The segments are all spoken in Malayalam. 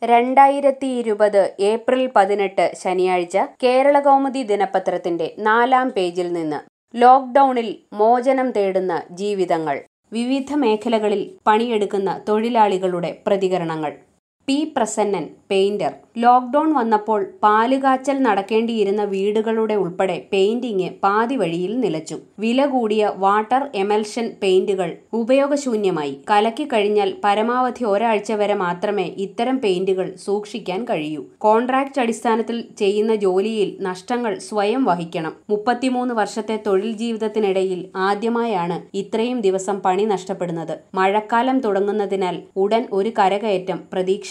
രണ്ടായിരത്തി ഇരുപത് ഏപ്രിൽ പതിനെട്ട് ശനിയാഴ്ച കേരളകൗമുദി ദിനപത്രത്തിന്റെ നാലാം പേജിൽ നിന്ന് ലോക്ഡൌണിൽ മോചനം തേടുന്ന ജീവിതങ്ങൾ വിവിധ മേഖലകളിൽ പണിയെടുക്കുന്ന തൊഴിലാളികളുടെ പ്രതികരണങ്ങൾ പി പ്രസന്നൻ പെയിന്റർ ലോക്ഡൌൺ വന്നപ്പോൾ പാലുകാച്ചൽ നടക്കേണ്ടിയിരുന്ന വീടുകളുടെ ഉൾപ്പെടെ പെയിന്റിംഗ് പാതി വഴിയിൽ നിലച്ചു വില കൂടിയ വാട്ടർ എമൽഷൻ പെയിന്റുകൾ ഉപയോഗശൂന്യമായി കലക്കി കഴിഞ്ഞാൽ പരമാവധി ഒരാഴ്ച വരെ മാത്രമേ ഇത്തരം പെയിന്റുകൾ സൂക്ഷിക്കാൻ കഴിയൂ കോൺട്രാക്ട് അടിസ്ഥാനത്തിൽ ചെയ്യുന്ന ജോലിയിൽ നഷ്ടങ്ങൾ സ്വയം വഹിക്കണം മുപ്പത്തിമൂന്ന് വർഷത്തെ തൊഴിൽ ജീവിതത്തിനിടയിൽ ആദ്യമായാണ് ഇത്രയും ദിവസം പണി നഷ്ടപ്പെടുന്നത് മഴക്കാലം തുടങ്ങുന്നതിനാൽ ഉടൻ ഒരു കരകയറ്റം പ്രതീക്ഷയില്ല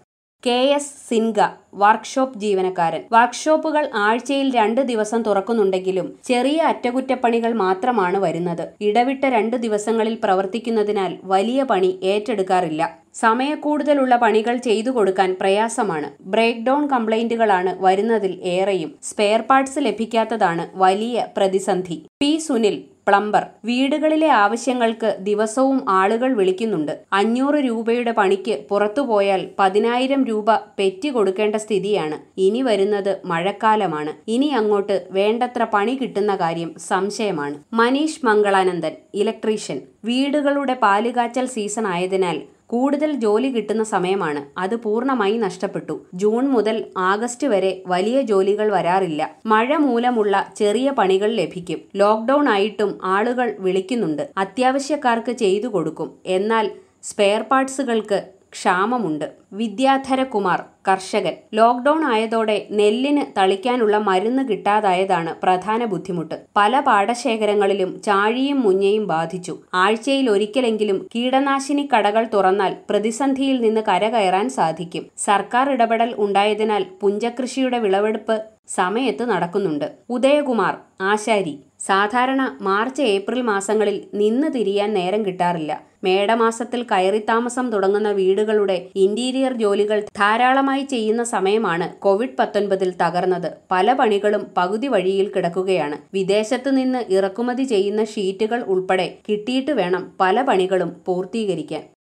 കെ എസ് സിൻഗ വർക്ക്ഷോപ്പ് ജീവനക്കാരൻ വർക്ക്ഷോപ്പുകൾ ആഴ്ചയിൽ രണ്ട് ദിവസം തുറക്കുന്നുണ്ടെങ്കിലും ചെറിയ അറ്റകുറ്റപ്പണികൾ മാത്രമാണ് വരുന്നത് ഇടവിട്ട രണ്ട് ദിവസങ്ങളിൽ പ്രവർത്തിക്കുന്നതിനാൽ വലിയ പണി ഏറ്റെടുക്കാറില്ല സമയക്കൂടുതലുള്ള പണികൾ ചെയ്തു കൊടുക്കാൻ പ്രയാസമാണ് ബ്രേക്ക് ഡൌൺ കംപ്ലൈന്റുകളാണ് വരുന്നതിൽ ഏറെയും സ്പെയർ പാർട്സ് ലഭിക്കാത്തതാണ് വലിയ പ്രതിസന്ധി പി സുനിൽ പ്ലംബർ വീടുകളിലെ ആവശ്യങ്ങൾക്ക് ദിവസവും ആളുകൾ വിളിക്കുന്നുണ്ട് അഞ്ഞൂറ് രൂപയുടെ പണിക്ക് പുറത്തുപോയാൽ പതിനായിരം രൂപ പെറ്റി കൊടുക്കേണ്ട സ്ഥിതിയാണ് ഇനി വരുന്നത് മഴക്കാലമാണ് ഇനി അങ്ങോട്ട് വേണ്ടത്ര പണി കിട്ടുന്ന കാര്യം സംശയമാണ് മനീഷ് മംഗളാനന്ദൻ ഇലക്ട്രീഷ്യൻ വീടുകളുടെ പാലുകാച്ചൽ സീസൺ ആയതിനാൽ കൂടുതൽ ജോലി കിട്ടുന്ന സമയമാണ് അത് പൂർണ്ണമായി നഷ്ടപ്പെട്ടു ജൂൺ മുതൽ ആഗസ്റ്റ് വരെ വലിയ ജോലികൾ വരാറില്ല മഴ മൂലമുള്ള ചെറിയ പണികൾ ലഭിക്കും ലോക്ക്ഡൌൺ ആയിട്ടും ആളുകൾ വിളിക്കുന്നുണ്ട് അത്യാവശ്യക്കാർക്ക് ചെയ്തു കൊടുക്കും എന്നാൽ സ്പെയർ പാർട്സുകൾക്ക് ക്ഷാമമുണ്ട് വിദ്യാധരകുമാർ കർഷകൻ ലോക്ക്ഡൌൺ ആയതോടെ നെല്ലിന് തളിക്കാനുള്ള മരുന്ന് കിട്ടാതായതാണ് പ്രധാന ബുദ്ധിമുട്ട് പല പാടശേഖരങ്ങളിലും ചാഴിയും മുഞ്ഞയും ബാധിച്ചു ആഴ്ചയിൽ ഒരിക്കലെങ്കിലും കീടനാശിനി കടകൾ തുറന്നാൽ പ്രതിസന്ധിയിൽ നിന്ന് കരകയറാൻ സാധിക്കും സർക്കാർ ഇടപെടൽ ഉണ്ടായതിനാൽ പുഞ്ചകൃഷിയുടെ വിളവെടുപ്പ് സമയത്ത് നടക്കുന്നുണ്ട് ഉദയകുമാർ ആശാരി സാധാരണ മാർച്ച് ഏപ്രിൽ മാസങ്ങളിൽ നിന്ന് തിരിയാൻ നേരം കിട്ടാറില്ല മേടമാസത്തിൽ കയറിത്താമസം തുടങ്ങുന്ന വീടുകളുടെ ഇന്റീരിയർ ജോലികൾ ധാരാളമായി ചെയ്യുന്ന സമയമാണ് കോവിഡ് പത്തൊൻപതിൽ തകർന്നത് പല പണികളും പകുതി വഴിയിൽ കിടക്കുകയാണ് വിദേശത്ത് നിന്ന് ഇറക്കുമതി ചെയ്യുന്ന ഷീറ്റുകൾ ഉൾപ്പെടെ കിട്ടിയിട്ട് വേണം പല പണികളും പൂർത്തീകരിക്കാൻ